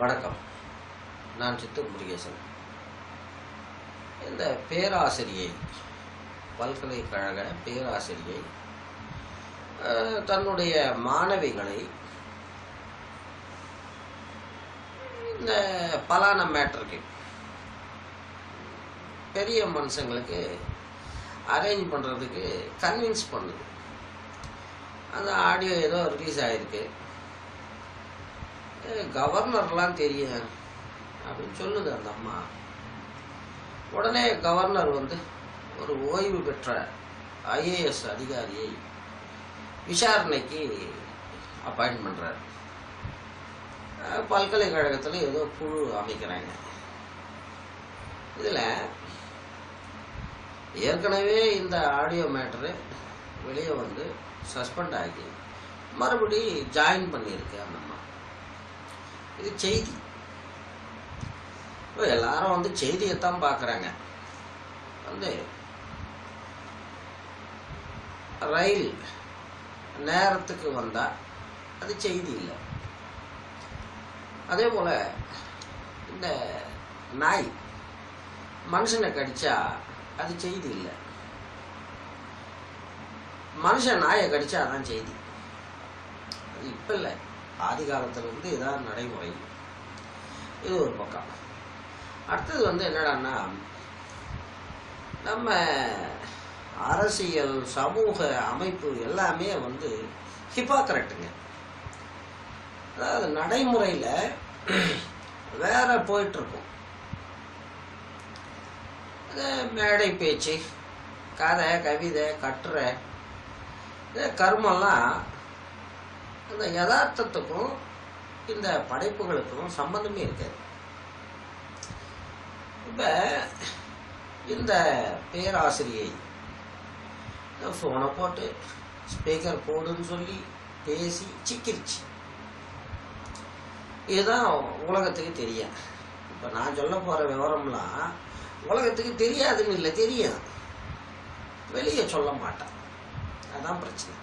வணக்கம் நான் சித்தூர் முருகேசன் இந்த பேராசிரியை பல்கலைக்கழக பேராசிரியை அஹ், தன்னுடைய மாணவிகளை இந்த பலான மேட்டருக்கு பெரிய மனுஷங்களுக்கு அரேஞ்ச் பண்ணுறதுக்கு கன்வின்ஸ் பண்ணுது அந்த ஆடியோ ஏதோ ரிலீஸ் ஆகிருக்கு கவர்னர்லாம் தெரியும் அப்படின்னு சொல்லுது அந்த அம்மா உடனே கவர்னர் வந்து ஒரு ஓய்வு பெற்ற ஐஏஎஸ் அதிகாரியை விசாரணைக்கு அப்பாயின்ட் பண்ணுறார் பல்கலைக்கழகத்தில் ஏதோ குழு அமைக்கிறாங்க இதில் ஏற்கனவே இந்த ஆடியோ மேட்ரு வெளியே வந்து சஸ்பெண்ட் ஆகி மறுபடி ஜாயின் பண்ணியிருக்கு அந்த அம்மா இது செய்தி இப்போ எல்லாரும் வந்து செய்தியைத்தான் பார்க்குறாங்க வந்து ரயில் நேரத்துக்கு வந்தா அது செய்தி இல்லை அதே போல் இந்த நாய் மனுஷனை கடிச்சா அது செய்தி இல்லை மனுஷன் நாயை கடிச்சா அதான் செய்தி அது இப்போ இல்லை ஆதி காலத்திலிருந்து இதான் நடைமுறை இது ஒரு பக்கம் அடுத்தது வந்து என்னடான்னா நம்ம அரசியல் சமூக அமைப்பு எல்லாமே வந்து ஹிப்பாக்கரட்டுங்க அதாவது நடைமுறையில் வேற போயிட்டு இருக்கும் அது மேடை பேச்சு கதை கவிதை கட்டுரை இந்த கர்மம்லாம் இந்த யதார்த்தத்துக்கும் இந்த படைப்புகளுக்கும் சம்பந்தமே இருக்காது இப்போ இந்த பேராசிரியை ஃபோனை போட்டு ஸ்பீக்கர் போடுன்னு சொல்லி பேசி சிக்கிருச்சு இதுதான் உலகத்துக்கு தெரியும் இப்போ நான் சொல்ல போகிற விவரம்லாம் உலகத்துக்கு தெரியாதுன்னு இல்லை தெரியும் வெளியே சொல்ல மாட்டான் அதான் பிரச்சனை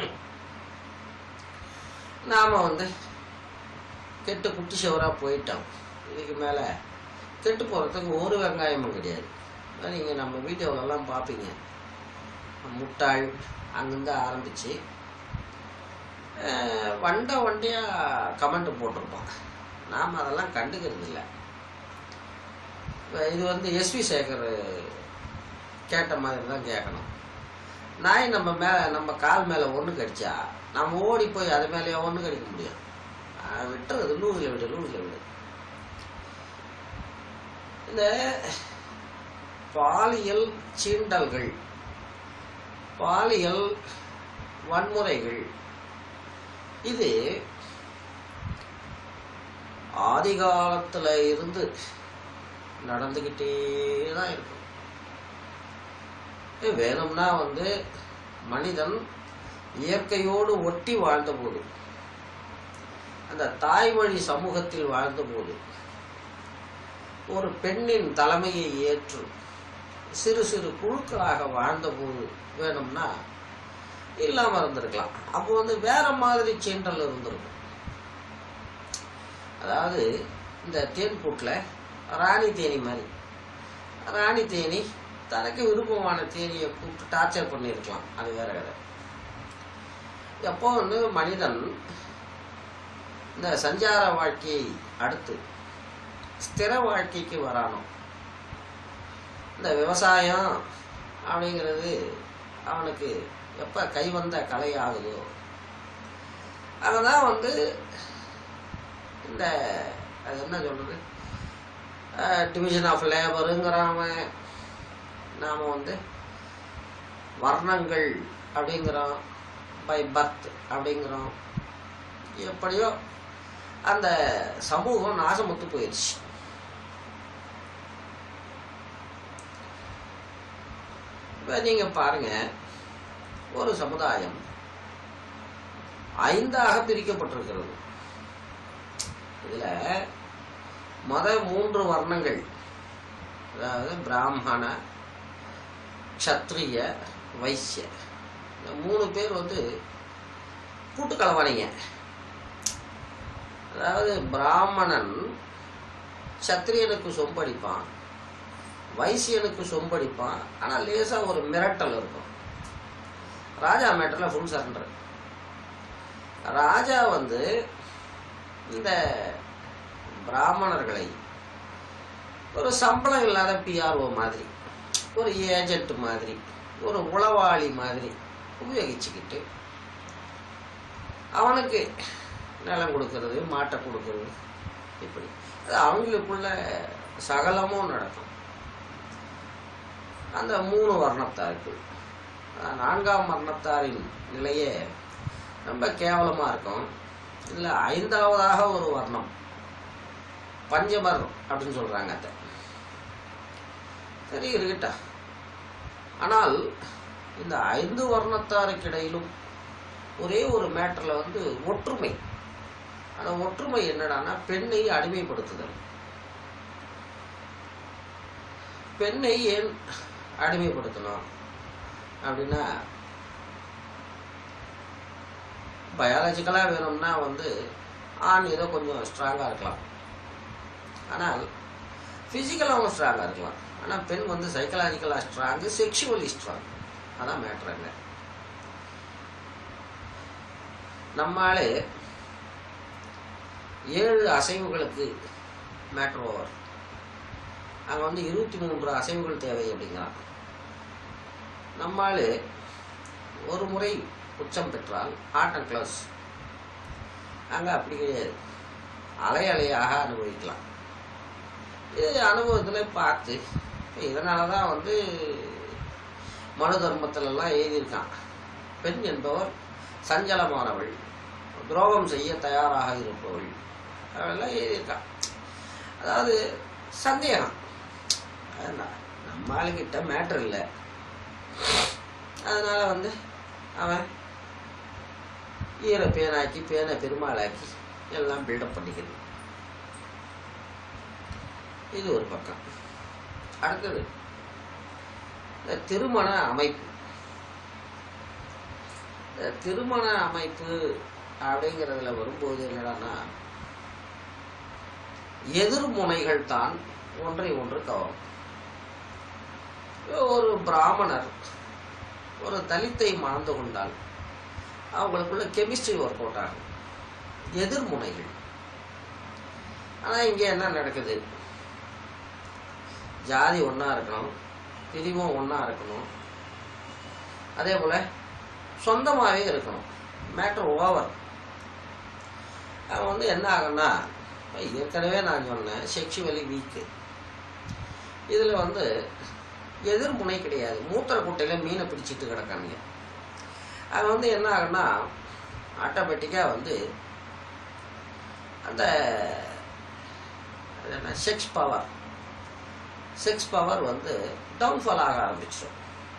நாம் வந்து கெட்டு குட்டி சுவராக போயிட்டோம் இதுக்கு மேலே கெட்டு போகிறதுக்கு ஒரு வெங்காயமும் கிடையாது நீங்கள் நம்ம வீடியோவிலலாம் பார்ப்பீங்க முட்டாள் அங்கேருந்து ஆரம்பித்து வண்டை வண்டியாக கமெண்ட் போட்டிருப்போம் நாம் அதெல்லாம் கண்டுக்கிறது இல்லை இப்ப இது வந்து எஸ்வி சேகர் கேட்ட மாதிரி தான் கேட்கணும் நாய் நம்ம மேலே நம்ம கால் மேலே ஒன்று கடிச்சா நம்ம ஓடி போய் அது மேலேயே ஒன்று கடிக்க முடியும் ஆஹ் விட்டுறது லூசில் விடு லூசில் விடு இந்த பாலியல் சீண்டல்கள் பாலியல் வன்முறைகள் இது ஆதி காலத்துல இருந்து நடந்துக்கிட்டே தான் இருக்கும் இது வேணும்னா வந்து மனிதன் இயற்கையோடு ஒட்டி வாழ்ந்தபோது அந்த தாய் வழி சமூகத்தில் வாழ்ந்தபோது ஒரு பெண்ணின் தலைமையை ஏற்று சிறு சிறு குழுக்களாக வாழ்ந்தபோது வேணும்னா இல்லாம இருந்திருக்கலாம் அப்போ வந்து வேற மாதிரி சீண்டல் இருந்திருக்கும் அதாவது இந்த தேன் கூட்டில் ராணி தேனி மாதிரி ராணி தேனி தனக்கு விருப்பமான தேனியை கூப்பிட்டு டார்ச்சர் பண்ணியிருக்கலாம் அது வேற கதை எப்போ வந்து மனிதன் இந்த சஞ்சார வாழ்க்கையை அடுத்து ஸ்திர வாழ்க்கைக்கு வரானோ இந்த விவசாயம் அப்படிங்கிறது அவனுக்கு எப்போ கைவந்த கலை ஆகுதோ அங்கதான் வந்து இந்த அது என்ன சொல்றது டிவிஷன் ஆஃப் லேபருங்கிறவன் நாம் வந்து வர்ணங்கள் அப்படிங்கிறோம் பை பர்த் அப்படிங்கிறோம் எப்படியோ அந்த சமூகம் நாசமுத்து போயிடுச்சு இப்போ நீங்கள் பாருங்க ஒரு சமுதாயம் ஐந்தாக பிரிக்கப்பட்டிருக்கிறது இதில் மத மூன்று வர்ணங்கள் அதாவது பிராமண க்ஷத்ரிய வைசிய இந்த மூணு பேர் வந்து கூட்டு கலவாணிங்க அதாவது பிராமணன் சத்திரியனுக்கு சொம்படிப்பான் வைசியனுக்கு சொம்படிப்பான் ஆனால் லேசாக ஒரு மிரட்டல் இருக்கும் ராஜா மேட்டரில் ஃபுல் சரண்டர் ராஜா வந்து இந்த பிராமணர்களை ஒரு சம்பளம் இல்லாத பிஆர்ஓ மாதிரி ஒரு ஏஜென்ட் மாதிரி ஒரு உளவாளி மாதிரி உபயோகிச்சுக்கிட்டு அவனுக்கு நிலம் கொடுக்கறது மாட்டை கொடுக்கறது இப்படி அது அவங்களுக்குள்ள சகலமும் நடக்கும் அந்த மூணு வர்ணத்தாருக்கு அஹ் நான்காம் வர்ணத்தாரின் நிலையே ரொம்ப கேவலமாக இருக்கும் இதில் ஐந்தாவதாக ஒரு வர்ணம் பஞ்சமர் அப்படின்னு சொல்கிறாங்க அதை சரி இருக்கட்டா ஆனால் இந்த ஐந்து வர்ணத்தாருக்கு இடையிலும் ஒரே ஒரு மேட்டரில் வந்து ஒற்றுமை அந்த ஒற்றுமை என்னடான்னா பெண்ணை அடிமைப்படுத்துதல் பெண்ணை ஏன் அடிமைப்படுத்தணும் அப்படின்னா பயாலஜிக்கலாக வேணும்னா வந்து ஆண் ஏதோ கொஞ்சம் ஸ்ட்ராங்காக இருக்கலாம் ஆனால் ஃபிசிக்கலாகவும் ஸ்ட்ராங்காக இருக்கலாம் ஆனால் பெண் வந்து சைக்கலாஜிக்கலாக ஸ்ட்ராங்கு செக்ஷுவலி ஸ்ட்ராங் அதான் மேட்ருங்க நம்மாலே ஏழு அசைவுகளுக்கு மேட்ரு ஓவர் அங்கே வந்து இருபத்தி மூன்று அசைவுகள் தேவை அப்படிங்கிறான் நம்மால் ஒரு முறை உச்சம் பெற்றால் ஆட்டம் க்ளோஸ் அங்கே அப்படி கிடையாது அலை அலையாக அனுபவிக்கலாம் இது அனுபவத்தில் பார்த்து இதனால தான் வந்து மனு தர்மத்திலெல்லாம் எழுதியிருக்கான் பெண் என்பவர் சஞ்சலமானவள் துரோகம் செய்ய தயாராக இருப்பவள் அதெல்லாம் எழுதியிருக்கான் அதாவது சந்தேகம் அதான் நம்ம ஆளுகிட்ட மேட்ரு இல்லை அதனால வந்து அவன் ஈர பேனாக்கி பேனை பெருமாளாக்கி எல்லாம் பில்டப் பண்ணிக்கிறது இது ஒரு பக்கம் அடுத்தது இந்த திருமண அமைப்பு இந்த திருமண அமைப்பு அப்படிங்கிறதுல வரும்போது என்னடான்னா எதிர்முனைகள் தான் ஒன்றை ஒன்று கவரும் ஒரு பிராமணர் ஒரு தலித்தை மணந்து கொண்டால் அவங்களுக்குள்ள கெமிஸ்ட்ரி ஒர்க் அவுட் ஆகும் எதிர்முனைகள் ஆனால் இங்கே என்ன நடக்குது ஜாதி ஒன்றா இருக்கணும் பிரிவும் ஒன்றா இருக்கணும் அதே போல் சொந்தமாகவே இருக்கணும் மேட்ரு ஓவர் அவன் வந்து என்ன ஆகும்னா ஏற்கனவே நான் சொன்னேன் செக்ஷுவலி வீக்கு இதில் வந்து எதிர்முனை கிடையாது மூத்திர குட்டையில் மீனை பிடிச்சிட்டு கிடக்கானுங்க அது வந்து என்ன ஆகுன்னா ஆட்டோமேட்டிக்காக வந்து அந்த அது என்ன செக்ஸ் பவர் செக்ஸ் பவர் வந்து டவுன்ஃபால் ஆக ஆரம்பிச்சிடும்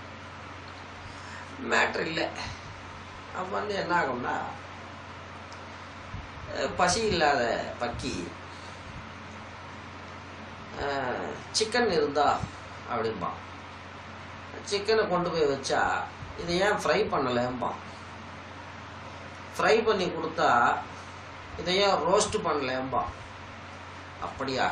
மேட்ரு இல்லை அப்போ வந்து என்ன ஆகும்னா அஹ் பசி இல்லாத பக்கி சிக்கன் இருந்தா அப்படிம்பான் சிக்கனை கொண்டு போய் வச்சா இதை ஏன் ஃப்ரை பண்ணலேம்பான் ஃப்ரை பண்ணி கொடுத்தா இதை ஏன் ரோஸ்ட் பண்ணலேம்பான் அப்படியாக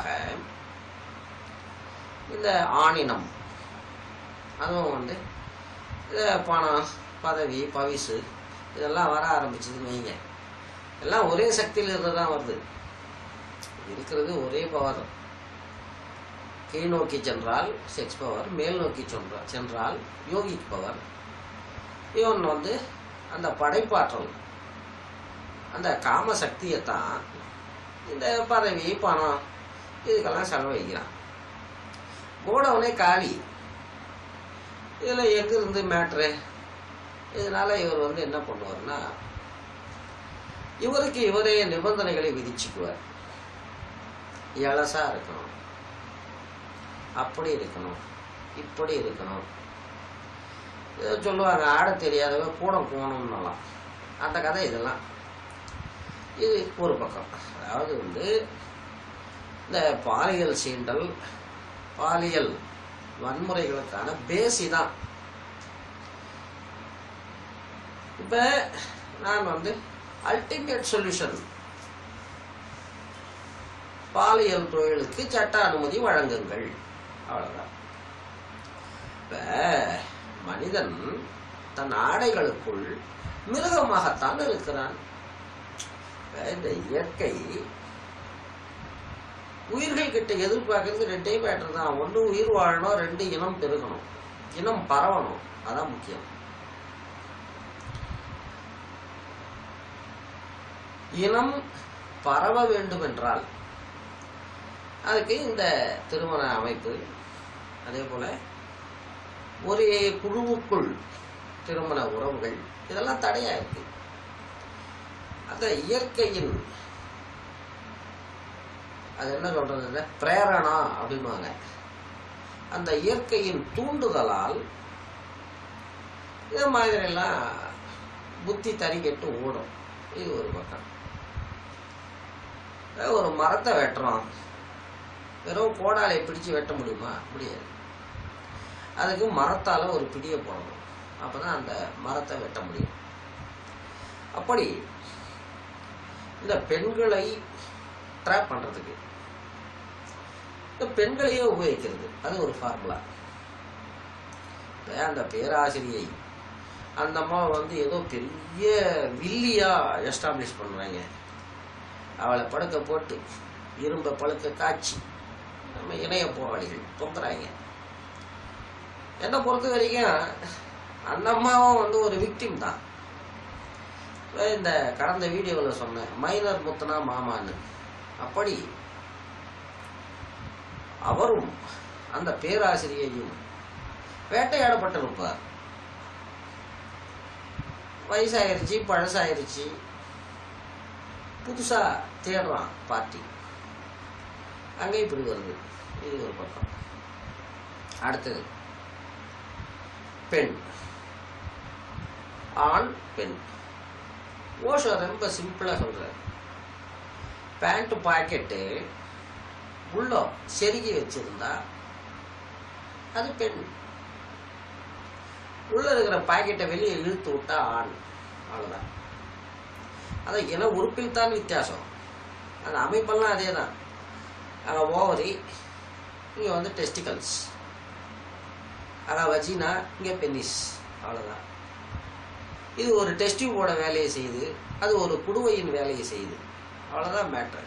இந்த ஆணினம் அதுவும் வந்து இது பணம் பதவி பவிசு இதெல்லாம் வர ஆரம்பிச்சதுன்னு வைங்க எல்லாம் ஒரே சக்தியில் இருந்து தான் வருது இருக்கிறது ஒரே பவர் கீழ் நோக்கி சென்றால் செக்ஸ் பவர் மேல் நோக்கி சென்றால் சென்றால் யோகிக் பவர் இவன் வந்து அந்த படைப்பாற்றல் அந்த காம சக்தியை தான் இந்த பதவி பணம் இதுக்கெல்லாம் செலவழிக்கிறான் கோடவுனே காலி இதில் எங்கிருந்து மேட்ரு இதனால இவர் வந்து என்ன பண்ணுவார்னா இவருக்கு இவரே நிபந்தனைகளை விதிச்சுக்குவார் இலசா இருக்கணும் அப்படி இருக்கணும் இப்படி இருக்கணும் ஏதோ சொல்லுவாங்க ஆட தெரியாதவ கூட போகணும்னலாம் அந்த கதை இதெல்லாம் இது ஒரு பக்கம் அதாவது வந்து இந்த பாலியல் சீண்டல் பாலியல் வன்முறைகளுக்கான பேசி தான் இப்போ நான் வந்து அல்டிமேட் சொல்யூஷன் பாலியல் தொழிலுக்கு சட்ட அனுமதி வழங்குங்கள் அவ்வளவுதான் இப்ப மனிதன் தன் ஆடைகளுக்குள் மிருகமாகத்தான் இருக்கிறான் இப்ப இந்த இயற்கை உயிர்கள் கிட்ட எதிர்பார்க்கறது ரெண்டே மேட்டர் தான் ஒன்று உயிர் வாழணும் ரெண்டு இனம் பெருகணும் இனம் பரவணும் அதான் முக்கியம் இனம் பரவ வேண்டும் என்றால் அதுக்கு இந்த திருமண அமைப்பு அதே போல ஒரே குழுவுக்குள் திருமண உறவுகள் இதெல்லாம் தடையா இருக்கு அந்த இயற்கையின் அது என்ன சொல்றது பிரேரணா அப்படின்வாங்க அந்த இயற்கையின் தூண்டுதலால் இது மாதிரி எல்லாம் புத்தி தறிக்கெட்டு ஓடும் இது ஒரு பக்கம் அதாவது ஒரு மரத்தை வெட்டுறோம் வெறும் கோடாலை பிடிச்சு வெட்ட முடியுமா முடியாது அதுக்கு மரத்தால ஒரு பிடியை போடணும் அப்பதான் அந்த மரத்தை வெட்ட முடியும் அப்படி இந்த பெண்களை ட்ராப் பண்றதுக்கு இந்த பெண்களையே உபயோகிக்கிறது அது ஒரு ஃபார்முலா அந்த பேராசிரியை அந்த அம்மா வந்து ஏதோ பெரிய வில்லியா எஸ்டாப்ளிஷ் பண்றாங்க அவளை படுக்க போட்டு இரும்பை பழுக்க காய்ச்சி நம்ம இணைய போராளிகள் தொங்குறாங்க என்னை பொறுத்த வரைக்கும் அந்த அம்மாவும் வந்து ஒரு விக்டிம் தான் இப்ப இந்த கடந்த வீடியோவில் சொன்னேன் மைனர் முத்தனா மாமான்னு அப்படி அவரும் அந்த பேராசிரியையும் வேட்டையாடப்பட்டிருப்பார் வயசாயிருச்சு பழசாயிருச்சு புதுசா தேடுறான் பார்ட்டி அங்க இப்படி வருது இது ஒரு பக்கம் அடுத்தது பெண் ஆண் பெண் ஓஷோ ரொம்ப சிம்பிளா சொல்றாரு பேண்ட் பாக்கெட்டு உள்ள செருகி வச்சிருந்தா அது பெண் உள்ள இருக்கிற பாக்கெட்டை வெளியே இழுத்து விட்டா ஆண் அவ்வளவுதான் அதான் இன உறுப்பில் தான் வித்தியாசம் அந்த அமைப்பெல்லாம் அதே தான் அங்கே ஓவரி இங்கே வந்து டெஸ்டிகல்ஸ் அங்கே வஜினா இங்கே பென்னிஸ் அவ்வளோதான் இது ஒரு டெஸ்டியூபோட வேலையை செய்யுது அது ஒரு குடுவையின் வேலையை செய்யுது அவ்வளோதான் மேட்ரு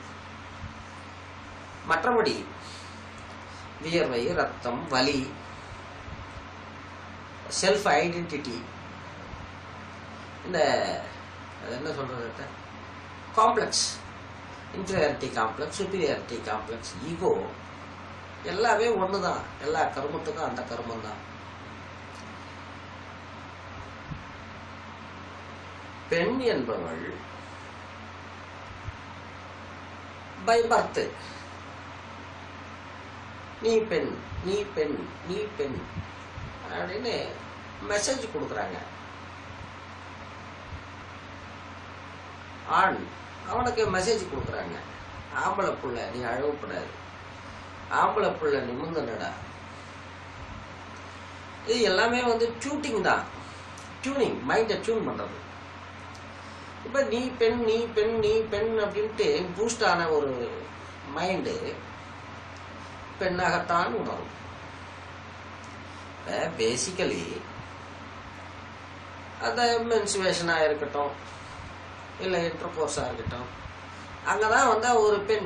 மற்றபடி வியர்வை ரத்தம் வலி செல்ஃப் ஐடென்டிட்டி இந்த அது என்ன சொல்றது complex inferiority complex superiority complex ego எல்லாமே ஒன்று தான் எல்லா கருமத்துக்கும் அந்த கருமம் தான் பெண் என்பவள் பை பர்த் நீ பெண் நீ பெண் நீ பெண் அப்படின்னு மெசேஜ் கொடுக்குறாங்க ஆண் அவனுக்கு மெசேஜ் கொடுக்குறாங்க ஆம்பளை புள்ள நீ அழகப்படாது ஆம்பளை புள்ள நிமிந்தனடா இது எல்லாமே வந்து டியூட்டிங் தான் டியூனிங் மைண்டை டியூன் பண்றது இப்போ நீ பெண் நீ பெண் நீ பெண் அப்படின்ட்டு பூஸ்ட் ஆன ஒரு மைண்டு பெண்ணாகத்தான் உணரும் பேசிக்கலி அந்த மென்சுவேஷனாக இருக்கட்டும் இல்லை இன்டர்கோர்ஸாக இருக்கட்டும் அங்கே தான் வந்து ஒரு பெண்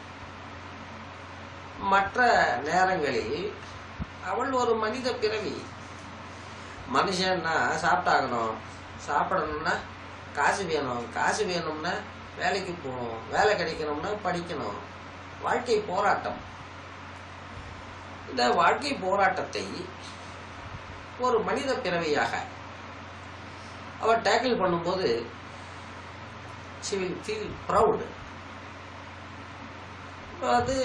மற்ற நேரங்களில் அவள் ஒரு மனித பிறவி மனுஷன்னா சாப்பிட்டாகணும் சாப்பிடணும்னா காசு வேணும் காசு வேணும்னா வேலைக்கு போகணும் வேலை கிடைக்கணும்னா படிக்கணும் வாழ்க்கை போராட்டம் இந்த வாழ்க்கை போராட்டத்தை ஒரு மனித பிறவியாக அவர் டேக்கிள் பண்ணும்போது she will feel proud அது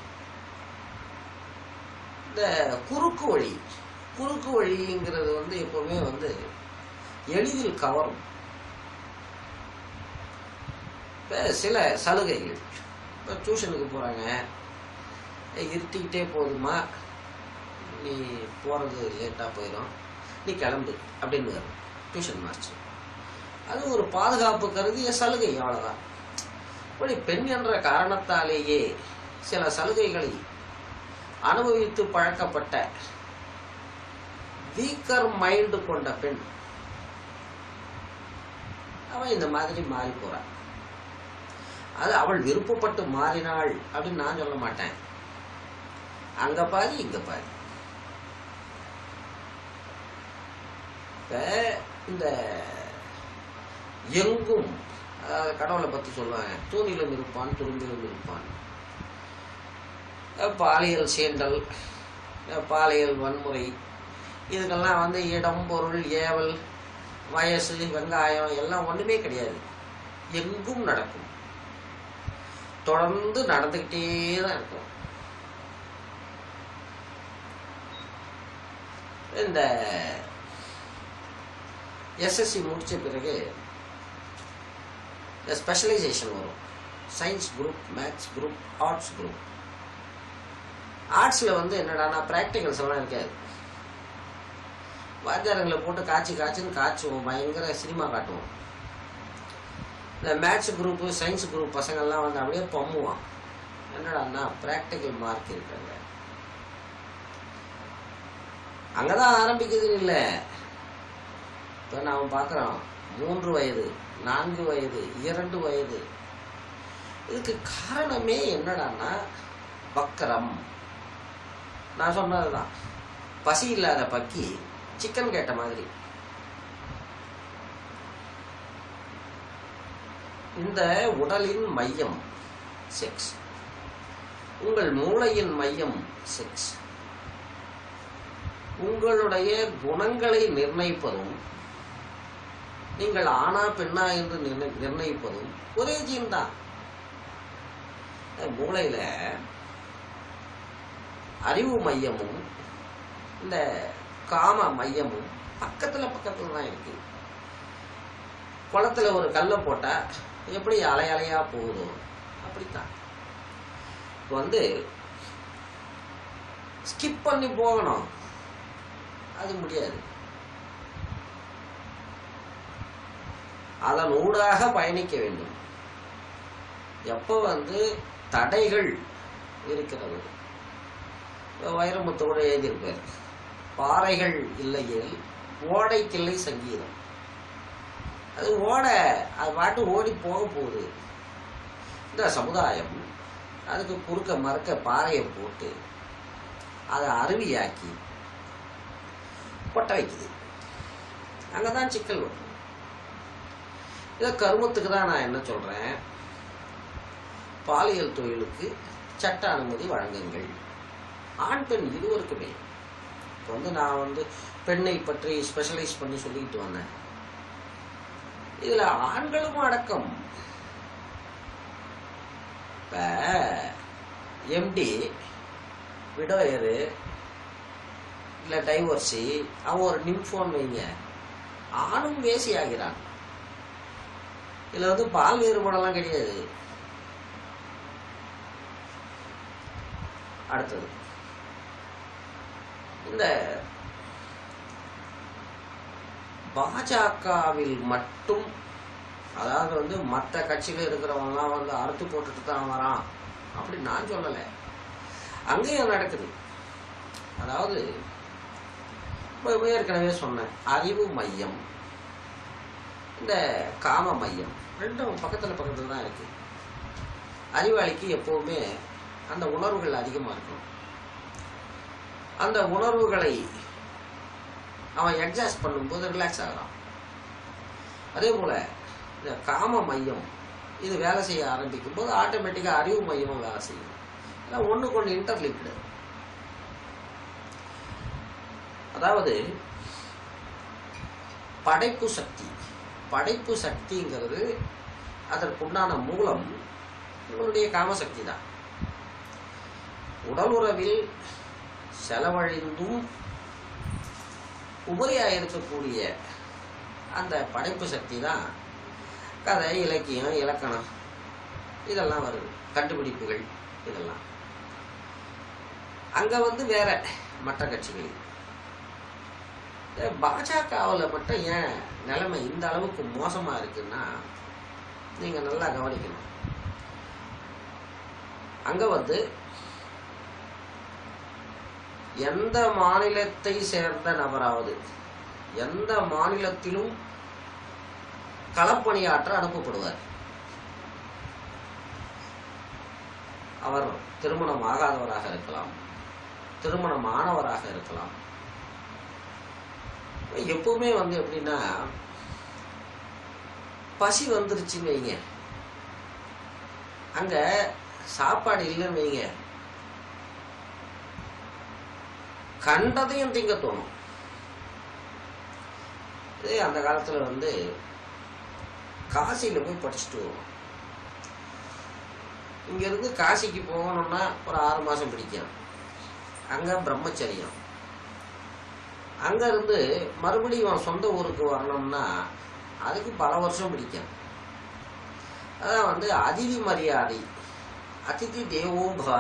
இந்த குறுக்கு வழி குறுக்கு வழிங்கிறது வந்து எப்பவுமே வந்து எளிதில் கவரும் இப்போ சில சலுகைகள் இப்போ டியூஷனுக்கு போகிறாங்க இருட்டிக்கிட்டே போதுமா நீ போகிறது லேட்டாக போயிடும் நீ கிளம்பு அப்படின்னு வரும் டியூஷன் மாஸ்டர் அது ஒரு பாதுகாப்பு கருதிய சலுகை அவ்வளவுதான் இப்படி பெண் என்ற காரணத்தாலேயே சில சலுகைகளை அனுபவித்து பழக்கப்பட்ட வீக்கர் மைண்டு கொண்ட பெண் அவன் இந்த மாதிரி மாறி போறான் அது அவள் விருப்பப்பட்டு மாறினாள் அப்படின்னு நான் சொல்ல மாட்டேன் அங்க பாதி இங்க பாதி இப்ப இந்த எங்கும் அதாவது கடவுளை பத்தி சொல்லுவாங்க தூணிலும் இருப்பான் துரும்பிலும் இருப்பான் அஹ் பாலியல் சீண்டல் அஹ் பாலியல் வன்முறை இதுக்கெல்லாம் வந்து இடம் பொருள் ஏவல் வயசு வெங்காயம் எல்லாம் ஒண்ணுமே கிடையாது எங்கும் நடக்கும் தொடர்ந்து நடந்துக்கிட்டே தான் இருக்கும் இந்த எஸ்எஸ்சி முடிச்ச பிறகு ஸ்பெஷலைசேஷன் வரும் science group maths group arts group ஆர்ட்ஸில் வந்து என்னடானா ப்ராக்டிகல்ஸ் எல்லாம் இருக்காது வாத்தியாரங்களை போட்டு காய்ச்சி காய்ச்சின்னு காய்ச்சுவோம் பயங்கர சினிமா காட்டுவோம் இந்த மேத்ஸ் குரூப்பு சயின்ஸ் குரூப் பசங்கள்லாம் வந்து அப்படியே பொம்முவான் என்னடான்னா ப்ராக்டிக்கல் மார்க் இருக்காங்க அங்கதான் ஆரம்பிக்குது இல்லை இப்போ நாம் பார்க்குறோம் மூன்று வயது நான்கு வயது இரண்டு வயது இதுக்கு காரணமே என்னடான்னா வக்கரம் நான் சொன்னதுதான் பசி இல்லாத பக்கி சிக்கன் கேட்ட மாதிரி இந்த உடலின் மையம் செக்ஸ் உங்கள் மூளையின் மையம் செக்ஸ் உங்களுடைய குணங்களை நிர்ணயிப்பதும் நீங்கள் ஆணா பெண்ணா என்று நிர்ண- நிர்ணயிப்பதும் ஒரே ஜீன் தான் மூளையில அறிவு மையமும் இந்த காம மையமும் பக்கத்துல பக்கத்துல தான் இருக்கு குளத்துல ஒரு கல்லை போட்டா எப்படி அலை அலையா போகுதோ அப்படித்தான் இப்ப வந்து ஸ்கிப் பண்ணி போகணும் அது முடியாது அதன் ஊடாக பயணிக்க வேண்டும் எப்போ வந்து தடைகள் இருக்கிறது இப்ப வைரமுத்தோட எழுதியிருப்பார் பாறைகள் இல்லையில் ஓடைக்கில்லை சங்கீதம் அது ஓட அது பாட்டு ஓடி போக போகுது இந்த சமுதாயம் அதுக்கு குறுக்க மறுக்க பாறையை போட்டு அதை அருவியாக்கி கொட்ட வைக்குது அங்கதான் சிக்கல் வரும் இதை கருமத்துக்கு தான் நான் என்ன சொல்றேன் பாலியல் தொழிலுக்கு சட்ட அனுமதி வழங்குங்கள் ஆண் பெண் இருவருக்குமே இப்போ வந்து நான் வந்து பெண்ணை பற்றி ஸ்பெஷலைஸ் பண்ணி சொல்லிட்டு வந்தேன் இதுல ஆண்களும் அடக்கம் இப்ப எம்டி விடோயரு இல்ல டைவர்ஸி அவன் ஒரு நிம்ஃபோன் வைங்க ஆணும் வேசி ஆகிறான் இதுல வந்து பால் வேறுபாடெல்லாம் கிடையாது அடுத்தது இந்த பாஜகவில் மட்டும் அதாவது வந்து மற்ற கட்சியில் இருக்கிறவங்கலாம் வந்து அறுத்து போட்டுட்டு தான் வரான் அப்படி நான் சொல்லலை அங்கேயும் நடக்குது அதாவது இப்ப ஏற்கனவே சொன்னேன் அறிவு மையம் இந்த காம மையம் ரெண்டும் பக்கத்துல பக்கத்துல தான் இருக்கு அறிவாளிக்கு எப்பவுமே அந்த உணர்வுகள் அதிகமா இருக்கும் அந்த உணர்வுகளை அவன் எக்ஸாஸ்ட் பண்ணும்போது ரிலாக்ஸ் ஆகிறான் அதே போல இந்த காம மையம் இது வேலை செய்ய ஆரம்பிக்கும் போது ஆட்டோமேட்டிக்கா அறிவு மையமும் வேலை செய்யும் ஏன்னா ஒண்ணுக்கு ஒன்று இன்டர்லிங்க்டு அதாவது படைப்பு சக்தி படைப்பு சக்திங்கிறது அதற்குண்டான மூலம் உங்களுடைய காமசக்தி தான் உடல் உறவில் செலவழிந்தும் உபரியா இருக்கக்கூடிய அந்த படைப்பு சக்தி தான் கதை இலக்கியம் இலக்கணம் இதெல்லாம் வருது கண்டுபிடிப்புகள் இதெல்லாம் அங்க வந்து வேற மற்ற கட்சிகள் பாஜகவில் மட்டும் ஏன் நிலைமை இந்த அளவுக்கு மோசமா இருக்குன்னா நீங்க நல்லா கவனிக்கணும் அங்க வந்து எந்த மாநிலத்தை சேர்ந்த நபராவது எந்த மாநிலத்திலும் களப்பணியாற்ற அனுப்பப்படுவார் அவர் திருமணம் ஆகாதவராக இருக்கலாம் திருமணம் ஆனவராக இருக்கலாம் எப்பவுமே வந்து எப்படின்னா பசி வந்துருச்சுன்னு வைங்க அங்க சாப்பாடு இல்லைன்னு வைங்க கண்டதையும் திங்க தோணும் இதே அந்த காலத்துல வந்து காசியில போய் படிச்சுட்டு வருவோம் இங்க இருந்து காசிக்கு போகணும்னா ஒரு ஆறு மாசம் பிடிக்கும் அங்க பிரம்மச்சரியம் அங்க இருந்து மறுபடியும் அவன் சொந்த ஊருக்கு வரணும்னா அதுக்கு பல வருஷம் பிடிக்கும் அதான் வந்து அதிதி மரியாதை அதிதி தேவோபா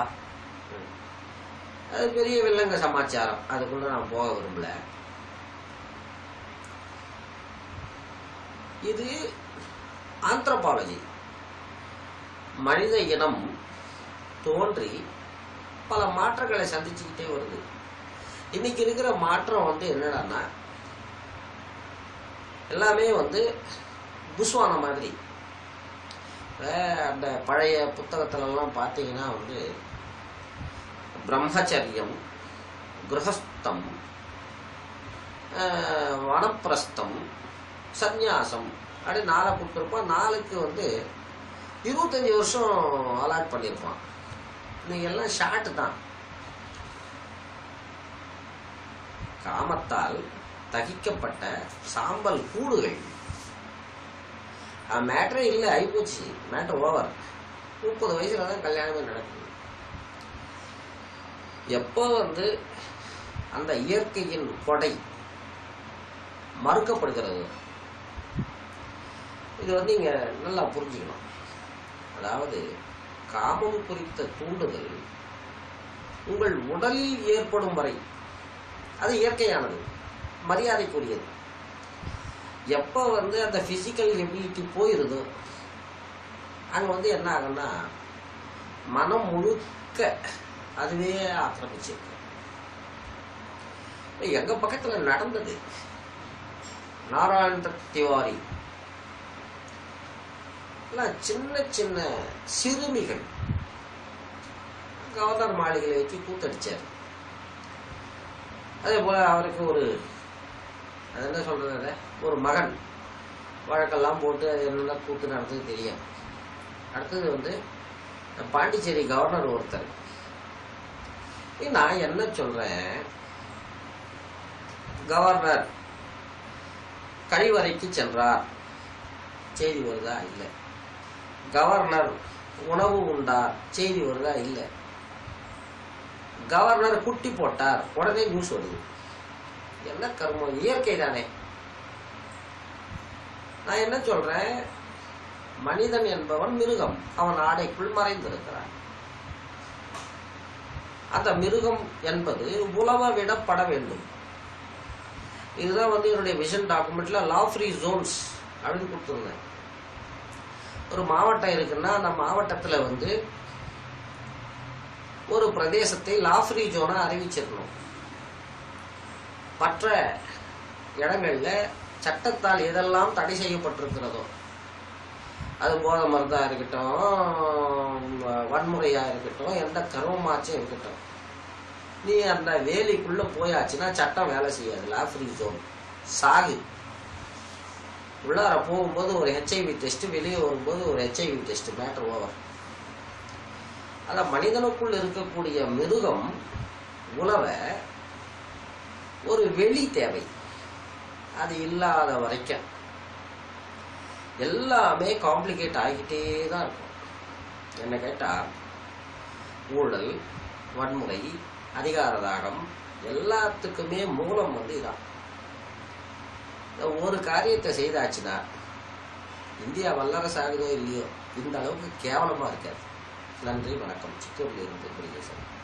அது பெரிய வில்லங்க சமாச்சாரம் அதுக்குள்ள நான் போக விரும்பல இது ஆந்த்ரோபாலஜி மனித இனம் தோன்றி பல மாற்றங்களை சந்திச்சுக்கிட்டே வருது இன்னைக்கு இருக்கிற மாற்றம் வந்து என்னடான்னா எல்லாமே வந்து புஸ்வான மாதிரி இப்ப அந்த பழைய புத்தகத்துலலாம் பார்த்தீங்கன்னா வந்து பிரம்மச்சரியம் கிரகஸ்தம் ஆஹ், வனப்பிரஸ்தம் சந்நியாசம் அப்படி நாளை கொடுத்துருப்பான் நாளுக்கு வந்து இருபத்தஞ்சி வருஷம் அலாட் பண்ணியிருப்பான் இன்னைக்கு எல்லாம் ஷார்ட் தான் காமத்தால் தகிக்கப்பட்ட சாம்பல் கூடுகள் மேட்டரே இல்லை ஆயிப்போச்சு மேட்டர் ஓவர் முப்பது வயசுல தான் கல்யாணமே நடக்குது எப்போ வந்து அந்த இயற்கையின் கொடை மறுக்கப்படுகிறது இது வந்து இங்க நல்லா புரிஞ்சுக்கணும் அதாவது காமம் குறித்த தூண்டுதல் உங்கள் உடலில் ஏற்படும் வரை அது இயற்கையானது மரியாதைக்குரியது எப்போ வந்து அந்த பிசிக்கல் எபிலிட்டி போயிருதோ அங்க வந்து என்ன ஆகும்னா மனம் முழுக்க அதுவே ஆக்கிரமிச்சிருக்கு இப்ப எங்க பக்கத்துல நடந்தது நாராயண திவாரி எல்லாம் சின்ன சின்ன சிறுமிகள் கவர்னர் மாளிகையில் வச்சு கூத்தடிச்சார் அதே போல அவருக்கு ஒரு அது என்ன சொல்றது அது? ஒரு மகன் வழக்கெல்லாம் போட்டு அது என்னென்ன கூத்து நடந்தது தெரியும் அடுத்தது வந்து பாண்டிச்சேரி கவர்னர் ஒருத்தர் ஏய், நான் என்ன சொல்றேன் கவர்னர் கழிவறைக்கு சென்றார் செய்தி வருதா இல்லை கவர்னர் உணவு உண்டார் செய்தி வருதா இல்லை கவர்னர் குட்டி போட்டார் உடனே நியூஸ் வருது என்ன கர்மம் இயற்கை தானே நான் என்ன சொல்றேன் மனிதன் என்பவன் மிருகம் அவன் ஆடைக்குள் மறைந்திருக்கிறான் அந்த மிருகம் என்பது உலவ விடப்பட வேண்டும் இதுதான் வந்து என்னுடைய விஷன் டாக்குமெண்ட்ல லா ஃப்ரீ ஜோன்ஸ் அப்படின்னு கொடுத்துருந்தேன் ஒரு மாவட்டம் இருக்குன்னா அந்த மாவட்டத்துல வந்து ஒரு பிரதேசத்தை லா ஃப்ரீ ஜோனா அறிவிச்சிடணும் மற்ற இடங்கள்ல சட்டத்தால் எதெல்லாம் தடை செய்யப்பட்டிருக்கிறதோ அது போதை மருந்தா இருக்கட்டும் வன்முறையா இருக்கட்டும் எந்த கர்மமாச்சும் இருக்கட்டும் நீ அந்த வேலிக்குள்ள போயாச்சுன்னா சட்டம் வேலை செய்யாது லா ஃப்ரீ ஜோன் சாகு உள்ளார போகும்போது ஒரு ஹெச்ஐவி டெஸ்ட் வெளியே வரும்போது ஒரு ஹெச்ஐவி டெஸ்ட் மேட்டர் ஓவர் அத மனிதனுக்குள் இருக்கக்கூடிய மிருகம் உழவ ஒரு வெளி தேவை அது இல்லாத வரைக்கும் எல்லாமே காம்ப்ளிகேட் ஆகிக்கிட்டே தான் இருக்கும் என்ன கேட்டா ஊழல் வன்முறை அதிகார தாகம் எல்லாத்துக்குமே மூலம் வந்து இதான் இந்த ஒரு காரியத்தை செய்தாச்சுன்னா இந்தியா வல்லரசு ஆகுதோ இல்லையோ இந்த அளவுக்கு கேவலமா இருக்காது நன்றி வணக்கம் சித்தூர்ல இருந்து குடியரசன்